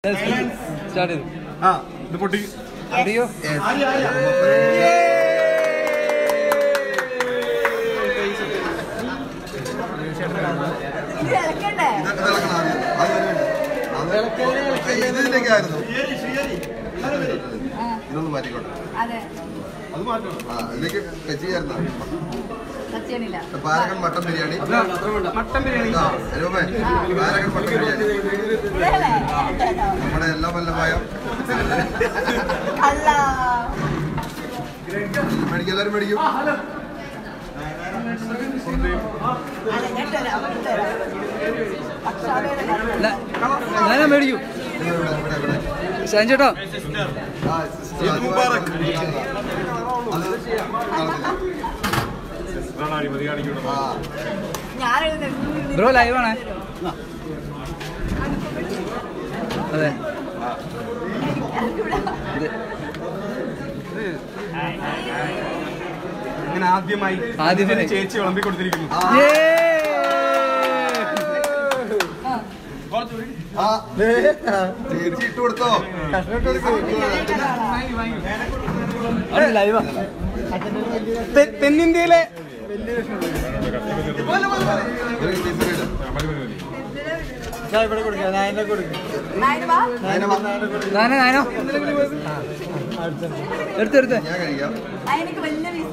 Start ചെയ്തു ആ ഇത് പൊട്ടി അറിയോ ഇത് ഇളക്കണ്ടേ ഇതിലേക്കായിരുന്നു ഇതൊന്ന് മാറ്റിക്കോട്ടെ അതെ അത് മാറ്റണം ആ ഇതിലേക്ക് ടച്ച് ചെയ്യാറുന്ന സത്യനില്ല പാരകൻ മട്ടൻ ബിരിയാണി മട്ടൻ ബിരിയാണി ആ രൂപേ പാരകൻ മട്ടൻ ബിരിയാണി ഇതല്ലേ നമ്മുടെ എല്ലാ വല്ലമായ അല്ല മേടിക്കും എല്ലാവരും മേടിക്കും അതെ ഞാൻ തരാം ഞാൻ തരാം പക്ഷാഭേദം കാരണം. ഞാൻ മേടിക്കും ഇവിടെ, ഇവിടെ, ഇവിടെ, ഇവിടെ. ഷാൻ ചേട്ടാ ആ, sister, ഈദ് അത് മുബാറക്. അത് കാണത്തില്ല. സിസ്റ്ററാണ് അഴിമതി കാണിക്കുന്നത് ആ ഞാനെഴുതി ബ്രോ ലൈവാണേ അതെ ഇത് അങ്ങനെ ആദ്യമായി ആദ്യമായി. ഇതിന് ചേച്ചി വിളമ്പി കൊടുത്തിരിക്കുന്നു Yay! ആ ചേച്ചി ഇട്ട് കൊടുത്തോ അവിടെ ലൈവാ തെന്നിന്ത്യയിലെ ഒരു ടീച്ചർ ഇട്. നായന വാ അതിനെ വാ. നാനോ നാനോ എടുത്തെടുത്ത് ഞാൻ കഴിക്കാം നായനക്ക് വലിയ പീസ്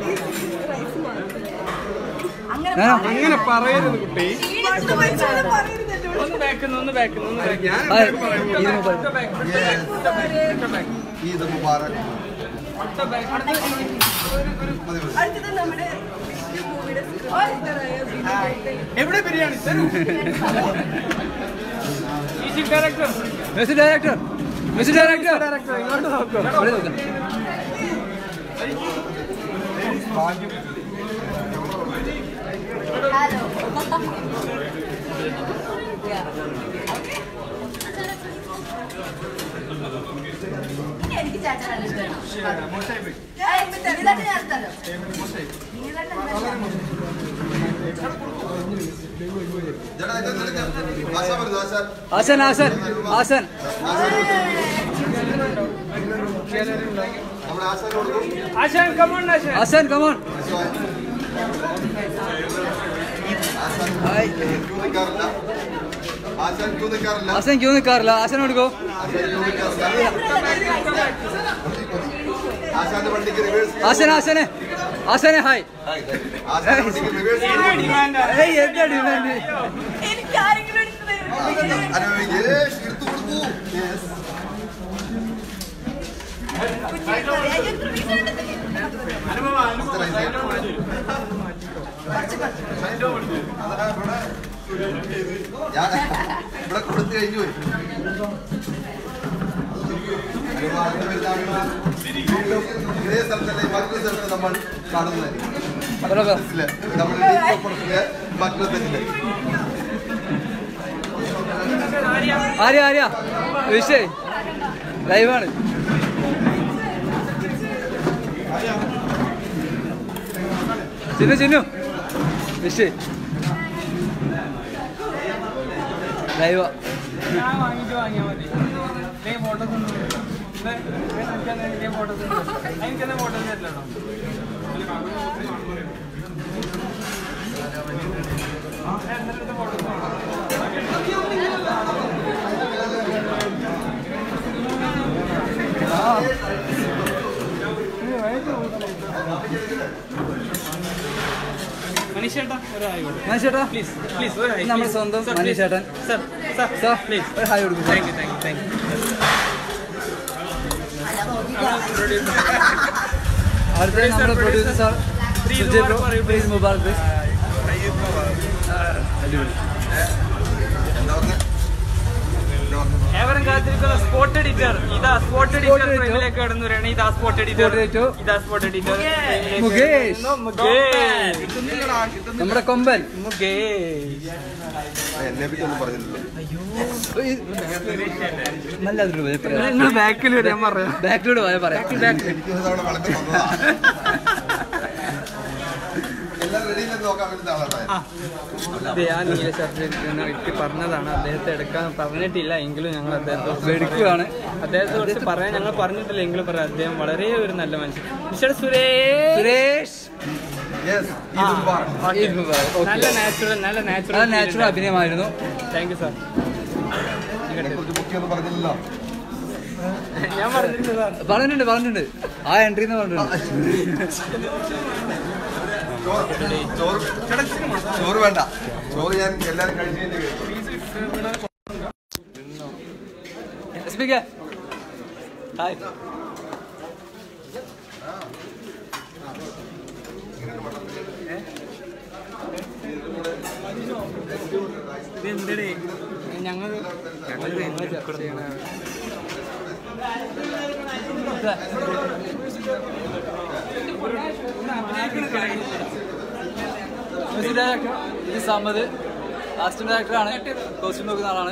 അങ്ങനെ നാനോ അങ്ങനെ പറയരുത് കുട്ടി ക്ഷീണിച്ചിട്ട് മനുഷ്യനെ പറയരുത് എന്നോട്. ഒന്ന് ബാക്കുന്നു ഒന്ന് ബാക്കുന്നു ഒന്ന് back. ഞാൻ ഹായ് എന്തായാലും പറയുന്നു. ഇത് മൊബൈൽ Yes. ഈദ് മുബാറക് മതി, മതി. അടുത്തത് നമ്മുടെ ഈ മൂവിയുടെ എവിടെ ബിരിയാണി തരൂ music director music director music director ഇങ്ങോട്ട് നോക്കൂ ഇവിടെ നോക്കാം ഹലോ എനിക്ക് ചേട്ടൻ നല്ല ഇഷ്ടമാണ് ഇതൊക്കെ ഞാൻ എടുത്തല്ലോ നീ തന്നെ ചേട്ടാ, ഇത് നിനക്ക് ആശാ വരുന്നു, ആശാ. ആസൻ ആസൻ ആസൻ നമ്മുടെ ആശാന് കൊടുക്കും. ആശാൻ കമോൺ ആശാൻ ആസൻ കമോൺ ആശാൻ ഹായ് ക്യൂ നിൽക്കാറില്ല. ആശാൻ ക്യൂ നിൽക്കാറില്ല. ആസൻ ക്യൂ നിൽക്കാറില്ല ആസൻ കൊടുക്കോ ആശാൻ ക്യൂ നിൽക്കാറില്ല. ആശാന്റെ വണ്ടിക്ക് റിവേഴ്സ് ആസൻ ആസനെ ആസനെ ഹായ് ആശാന്റെ വണ്ടിക്ക് റിവേഴ്സ് ഏയ് എന്താ ഡിമാൻഡ് എനിക്ക് ആരെങ്കിലും എടുത്ത് തരുമോ? എടുത്തു കൊടുക്കൂ Yes. കുഞ്ഞിക്ക് അറിയാം. എത്ര പൈസ ഉണ്ടെന്ന് ഞാൻ ഇവിടെ കൊടുത്തു കഴിഞ്ഞു പോയി. അനുഭവം വലുതാണെങ്കിൽ വീണ്ടും ഇതേ സ്ഥലത്തല്ലേ മറ്റൊരു സ്ഥലത്ത് നമ്മൾ കാണുന്നതായിരിക്കും മനസ്സിലായി? നമ്മുടെ ഡീപ്പോപ്പുറത്തിലെ മറ്റൊരു തെറ്റില് ആര്യ ആര്യ വിഷയ് ലൈവാണ് ചിന്നു ചിന്നു വിഷയ് ലൈവാ ഞാൻ വാങ്ങിട്ട് വാങ്ങിയാ മതി നീ ഫോട്ടോസ് ഒന്നും ഫോട്ടോസ് എനിക്കെന്താ ഫോട്ടോസ് തരില്ലല്ലോ മനീഷേട്ടാ ഒരു ആയിക്കോട്ടെ മനീഷേട്ടാ പ്ലീസ് പ്ലീസ് ഒരു ഹായ് നമ്മുടെ സ്വന്തം മനീഷേട്ടൻ സർ സർ സാർ പ്ലീസ് ഒരു ഹായ് കൊടുക്കും thank you thank you thank you അടുത്ത നമ്മുടെ producer sir Please Sujay bro Mubarak പറയൂ, പ്ലീസ് മുബാറക് പ്ലീസ് അടിപൊളി എന്താ പറഞ്ഞേ? എന്താ പറഞ്ഞേ? ഏവരും കാത്തിരിക്കുന്ന സ്പോട്ട് എഡിറ്റർ ഇതാ സ്പോട്ട് Spot എഡിറ്റർ editor. ഫ്രെയിമിലേക്ക് കടന്നു വരികയാണ് ഇതാ സ്പോട്ട് എഡിറ്റർ Spot editor. ഇതാ സ്പോട്ട് എഡിറ്റർ മുകേഷ്. നമ്മുടെ കൊമ്പൻ മുകേഷ് ആ, എന്നെ പറ്റി ഒന്നും പറഞ്ഞില്ലല്ലോ നല്ല അതിലൂടെ പോയി പറയാം നിങ്ങൾ ബാക്കിൽ വരാൻ പറയാം ബാക്കിലൂടെ പോയാൽ പറയാം എനിക്ക് ഒരു തവണ വളരെ വന്നതാ എല്ലാം റെഡി നോക്കാൻ വേണ്ടി ആളാണ് ഇത് ആ നീല ഷർട്ട് വ്യക്തി പറഞ്ഞതാണ് അദ്ദേഹത്തെ എടുക്കാൻ പറഞ്ഞിട്ടില്ല എങ്കിലും ഞങ്ങൾ അദ്ദേഹത്തെ എടുക്കുകയാണ് അദ്ദേഹത്തെ കുറിച്ച് പറയാൻ ഞങ്ങൾ പറഞ്ഞിട്ടില്ല എങ്കിലും പറയാം അദ്ദേഹം വളരെ ഒരു നല്ല മനുഷ്യൻ mister Suresh Suresh yes Eid Mubarak Eid Mubarak. Okay. നല്ല നാച്ചുറൽ നല്ല അത് നാച്ചുറൽ നാച്ചുറൽ അഭിനയമായിരുന്നു താങ്ക് യു സാർ കുറിച്ച് ബുക്കിയൊന്നും പറഞ്ഞില്ലല്ലോ ഞാൻ പറഞ്ഞിട്ടുണ്ട് സാർ പറഞ്ഞിട്ടുണ്ട് പറഞ്ഞിട്ടുണ്ട് ആ എൻട്രി എന്ന് പറഞ്ഞിട്ടുണ്ട് ചോറ് ചോറ് ചോറ് വേണ്ട ചോറ് ഞാൻ എല്ലാരും കഴിച്ചതിന്റെ കേട്ടു സ്പീക്കർ ഹായ് ഞങ്ങൾ ഞങ്ങൾ ചർച്ച ചെയ്യണ മ്യൂസിക് ഡയറക്ടർ ഇത് സമത് അസിസ്റ്റന്റ് ഡയറക്ടറാണ് കോസ്റ്റ്യൂം നോക്കുന്ന ആളാണ്